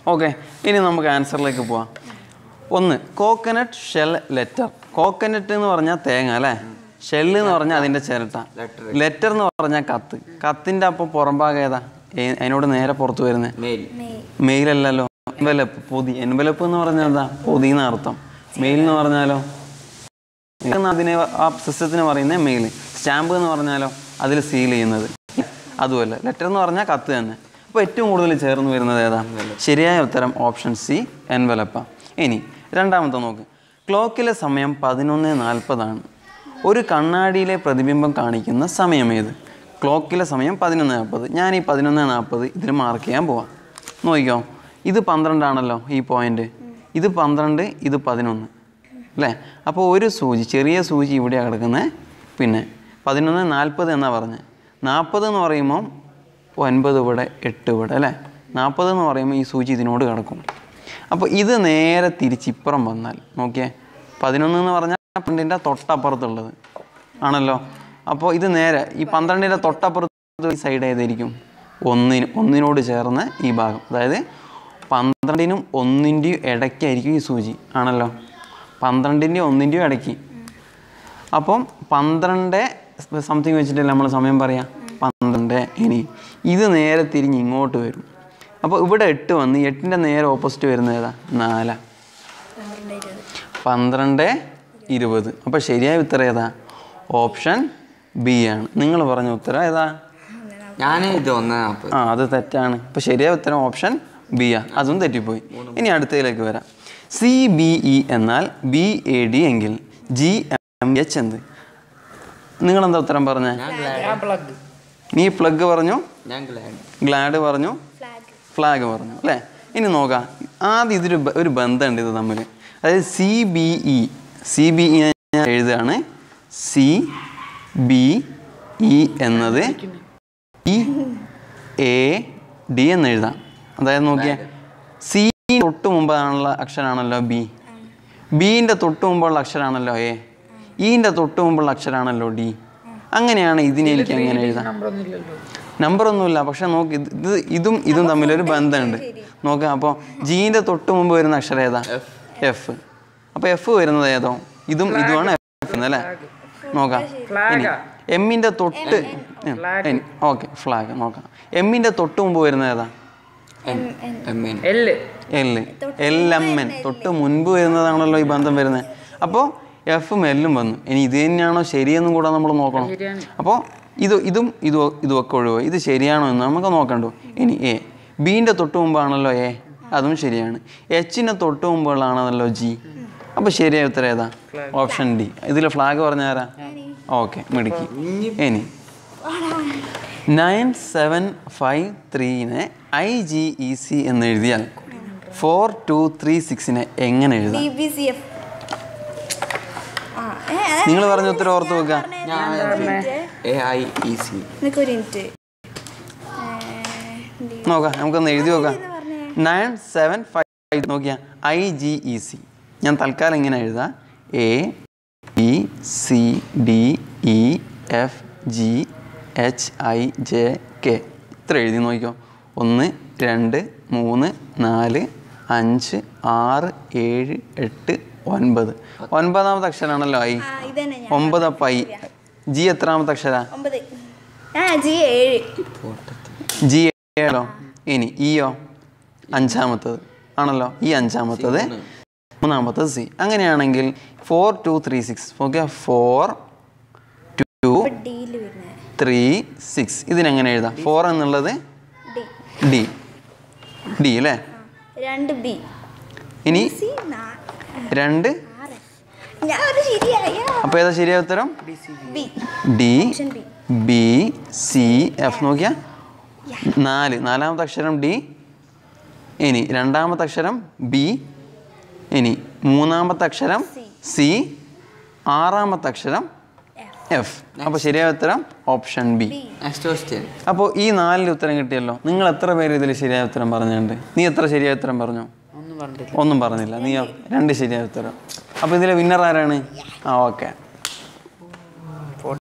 Okay ഇനി നമുക്ക് ആൻസറിലേക്ക് പോവാം ഒന്ന് കോക്കനട്ട് ഷെൽ ലെറ്റർ കോക്കനട്ട് എന്ന് പറഞ്ഞാൽ തേങ്ങ അല്ലേ ഷെല്ല് എന്ന് പറഞ്ഞാൽ അതിൻ്റെ ചിരട്ട Letter. ലെറ്റർ എന്ന് പറഞ്ഞാൽ കത്ത് കത്തിൻ്റെ അപ്പം പുറംഭാഗം ഏതാ ഏ- അതിനോട് നേരെ പുറത്ത് വരുന്നത് മെയിൽ മെയിലല്ലല്ലോ എൻവലപ്പ് പൊതി എൻവലപ്പ് എന്ന് പറഞ്ഞാൽ എന്താ പൊതി എന്ന അർത്ഥം മെയിൽ എന്ന് പറഞ്ഞാലോ എന്ന് അതിനെ ആ സിസ്റ്റത്തിന് പറയുന്നത് മെയിൽ സ്റ്റാമ്പ് എന്ന് പറഞ്ഞാലോ അതിൽ സീൽ ചെയ്യുന്നത് അതുമല്ല ലെറ്റർ എന്ന് പറഞ്ഞാൽ കത്ത് തന്നെ അപ്പോൾ ഏറ്റവും കൂടുതൽ ചേർന്ന് വരുന്നത് ഏതാ ശരിയായ ഉത്തരം ഓപ്ഷൻ സി എൻവലപ്പ ഇനി രണ്ടാമത്തെ നോക്ക് ക്ലോക്കിലെ സമയം പതിനൊന്ന് നാൽപ്പതാണ് ഒരു കണ്ണാടിയിലെ പ്രതിബിംബം കാണിക്കുന്ന സമയം ഏത് ക്ലോക്കിലെ സമയം പതിനൊന്ന് നാൽപ്പത് ഞാൻ ഈ പതിനൊന്ന് നാൽപ്പത് ഇതിൽ മാർക്ക് ചെയ്യാൻ പോവാം നോക്കിക്കോ ഇത് പന്ത്രണ്ടാണല്ലോ ഈ പോയിന്റ് ഇത് പന്ത്രണ്ട് ഇത് പതിനൊന്ന് അല്ലേ അപ്പോൾ ഒരു സൂചി ചെറിയ സൂചി ഇവിടെയാണ് കിടക്കുന്നത് പിന്നെ പതിനൊന്ന് നാൽപ്പത് എന്നാണ് പറഞ്ഞത് നാൽപ്പത് എന്ന് പറയുമ്പോൾ ഒൻപത് ഇവിടെ എട്ട് ഇവിടെ അല്ലേ നാൽപ്പത് എന്ന് പറയുമ്പോൾ ഈ സൂചി ഇതിനോട് കിടക്കും അപ്പോൾ ഇത് നേരെ തിരിച്ച് ഇപ്പുറം വന്നാൽ നോക്കിയേ പതിനൊന്ന് എന്ന് പറഞ്ഞാൽ പന്ത്രണ്ടിൻ്റെ തൊട്ടപ്പുറത്തുള്ളത് ആണല്ലോ അപ്പോൾ ഇത് നേരെ ഈ പന്ത്രണ്ടിൻ്റെ തൊട്ടപ്പുറത്ത് ഈ സൈഡ് ഏതായിരിക്കും ഒന്നിന് ഒന്നിനോട് ചേർന്ന് ഈ ഭാഗം അതായത് പന്ത്രണ്ടിനും ഒന്നിൻ്റെയും ഇടയ്ക്കായിരിക്കും ഈ സൂചി ആണല്ലോ പന്ത്രണ്ടിൻ്റെയും ഒന്നിൻ്റെയും ഇടയ്ക്ക് അപ്പം പന്ത്രണ്ട് സംതിങ് വെച്ചിട്ടല്ലേ നമ്മൾ സമയം പറയാം പന്ത്രണ്ട് ഇനി ഇത് നേരെ തിരിഞ്ഞ് ഇങ്ങോട്ട് വരും അപ്പോൾ ഇവിടെ എട്ട് വന്ന് എട്ടിൻ്റെ നേരെ ഓപ്പോസിറ്റ് വരുന്നത് ഏതാ നാലാ പന്ത്രണ്ട് ഇരുപത് അപ്പോൾ ശരിയായ ഉത്തരം ഏതാ ഓപ്ഷൻ ബി ആണ് നിങ്ങൾ പറഞ്ഞ ഉത്തരം ഏതാ ഞാൻ ഇത് ഒന്ന് നാൽപ്പത് ആ അത് തെറ്റാണ് ഇപ്പോൾ ശരിയായ ഉത്തരം ഓപ്ഷൻ ബി ആ അതും തെറ്റിപ്പോയി ഇനി അടുത്തതിലേക്ക് വരാം സി ബി ഇ എന്നാൽ ബി എ ഡി എങ്കിൽ ജി എം എച്ച് എന്ത് നിങ്ങളെന്താ ഉത്തരം പറഞ്ഞേ നീ പ്ലഗ് പറഞ്ഞു ഞാൻ ഗ്ലാഡ് ഗ്ലാഡ് പറഞ്ഞു ഫ്ലാഗ് പറഞ്ഞു അല്ലേ ഇനി നോക്കാം ആദ്യം ഇതൊരു ബ- ഒരു ബന്ധമുണ്ട് ഇത് തമ്മിൽ അതായത് C B E C B E ഞാൻ എഴുതുകയാണ് സി ബി ഇ എന്നത് ഇ എ ഡി എന്ന് എഴുതാം അതായത് നോക്കിയേ സി തൊട്ട് മുമ്പാണുള്ള അക്ഷരമാണല്ലോ ബി ബീൻ്റെ തൊട്ട് മുമ്പുള്ള അക്ഷരമാണല്ലോ എ ഈൻ്റെ തൊട്ട് മുമ്പുള്ള അക്ഷരമാണല്ലോ ഡി അങ്ങനെയാണ് ഇതിനെ എനിക്ക് എങ്ങനെ എഴുതാം നമ്പർ ഒന്നുമില്ല പക്ഷെ നോക്ക് ഇത് ഇത് ഇതും ഇതും തമ്മിലൊരു ബന്ധമുണ്ട് നോക്കാം അപ്പോൾ ജീൻ്റെ തൊട്ട് മുമ്പ് വരുന്ന അക്ഷരം ഏതാ എഫ് അപ്പോൾ എഫ് വരുന്നത് ഏതോ ഇതും ഇതുമാണ് എഫ് അല്ലേ നോക്കാം ഇനി എമ്മിൻ്റെ തൊട്ട് ഓക്കെ ഫ്ലാഗ് നോക്കാം എമ്മിൻ്റെ തൊട്ട് മുമ്പ് വരുന്നത് ഏതാ എൻ എം എൻ എല്ല് എല്ല് എൽ എം എൻ തൊട്ട് മുൻപ് വരുന്നതാണല്ലോ ഈ ബന്ധം വരുന്നത് അപ്പോൾ എഫും എല്ലും വന്നു ഇനി ഇത് തന്നെയാണോ ശരിയെന്നും കൂടെ നമ്മൾ നോക്കണം അപ്പോൾ ഇത് ഇതും ഇതും ഇതും ഒക്കെ ഒഴിവായി ഇത് ശരിയാണോ എന്ന് നമുക്ക് നോക്കണ്ടു ഇനി എ ബീൻ്റെ തൊട്ട് മുമ്പാണല്ലോ എ അതും ശരിയാണ് എച്ചിൻ്റെ തൊട്ട് മുമ്പുള്ളതാണല്ലോ ജി അപ്പോൾ ശരിയായ ഉത്തരം ഏതാ ഓപ്ഷൻ ഡി ഇതിൽ ഫ്ലാഗ് പറഞ്ഞാരാ ഓക്കെ മിടുക്കി ഇനി നയൻ സെവൻ ഫൈവ് ത്രീനെ ഐ ജി ഇ സി എന്ന് എഴുതിയാൽ ഫോർ ടു ത്രീ സിക്സിനെ എങ്ങനെ എഴുതാം ബി ബി സി എഫ് ആ ഏ നിങ്ങൾ പറഞ്ഞ ഉത്തരം ഓർത്ത് വെക്കുക എ ഐ ഇ സി നിനക്കൊരു മിനിറ്റ് നോക്കാം നമുക്കൊന്ന് എഴുതി നോക്കാം നയൻ സെവൻ ഫൈവ് നോക്കിയാൽ ഐ ജി ഇ സി ഞാൻ തൽക്കാലം ഇങ്ങനെ എഴുതാം A E C D E F G H I J K ഇത്ര എഴുതി നോക്കിക്കോ ഒന്ന് രണ്ട് മൂന്ന് നാല് അഞ്ച് ആറ് ഏഴ് എട്ട് ഒൻപത് ഒൻപതാമത്തെ അക്ഷരമാണല്ലോ ഐ ആ ഇതന്നെ ഞാൻ ഒമ്പത് അപ്പം ഐ ജി എത്രാമത്തെ അക്ഷര ഒമ്പത് ആ ജി ഏഴ് ജി ഏഴോ ഇനി ഇയോ അഞ്ചാമത്തത് ആണല്ലോ ഈ അഞ്ചാമത്തത് മൂന്നാമത്തത് സി അങ്ങനെയാണെങ്കിൽ four two three six okay four two ഡിയിൽ വരുന്നത് ത്രീ സിക്സ് ഇതിനെങ്ങനെ എഴുതാം ഫോർ എന്നുള്ളത് ഡി ഡി ഡി അല്ലേ രണ്ട് ബി ഇനി സി രണ്ട് ആറ് ഞാൻ ഒരു ശരിയായ അപ്പോൾ ഏതാ ശരിയായ ഉത്തരം B D option B B C F നോക്കിയാ നാല് നാലാമത്തെ അക്ഷരം ഡി ഇനി രണ്ടാമത്തെ അക്ഷരം ബി ഇനി മൂന്നാമത്തെ അക്ഷരം സി ആറാമത്തെ അക്ഷരം എഫ് അപ്പോൾ ശരിയായ ഉത്തരം ഓപ്ഷൻ ബി നെക്സ്റ്റ് ക്വസ്റ്റ്യൻ അപ്പോൾ ഈ നാലിൽ ഉത്തരം കിട്ടിയല്ലോ നിങ്ങൾ എത്ര പേര് ഇതിൽ ശരിയായ ഉത്തരം പറഞ്ഞുണ്ട് നീ എത്ര ശരിയായ ഉത്തരം പറഞ്ഞു ഒന്നും പറഞ്ഞിട്ടില്ല ഒന്നും പറഞ്ഞില്ല നീ രണ്ട് ശരിയായ ഉത്തരം അപ്പോൾ ഇതിലെ വിന്നർ ആരാണ് ആ ഓക്കെ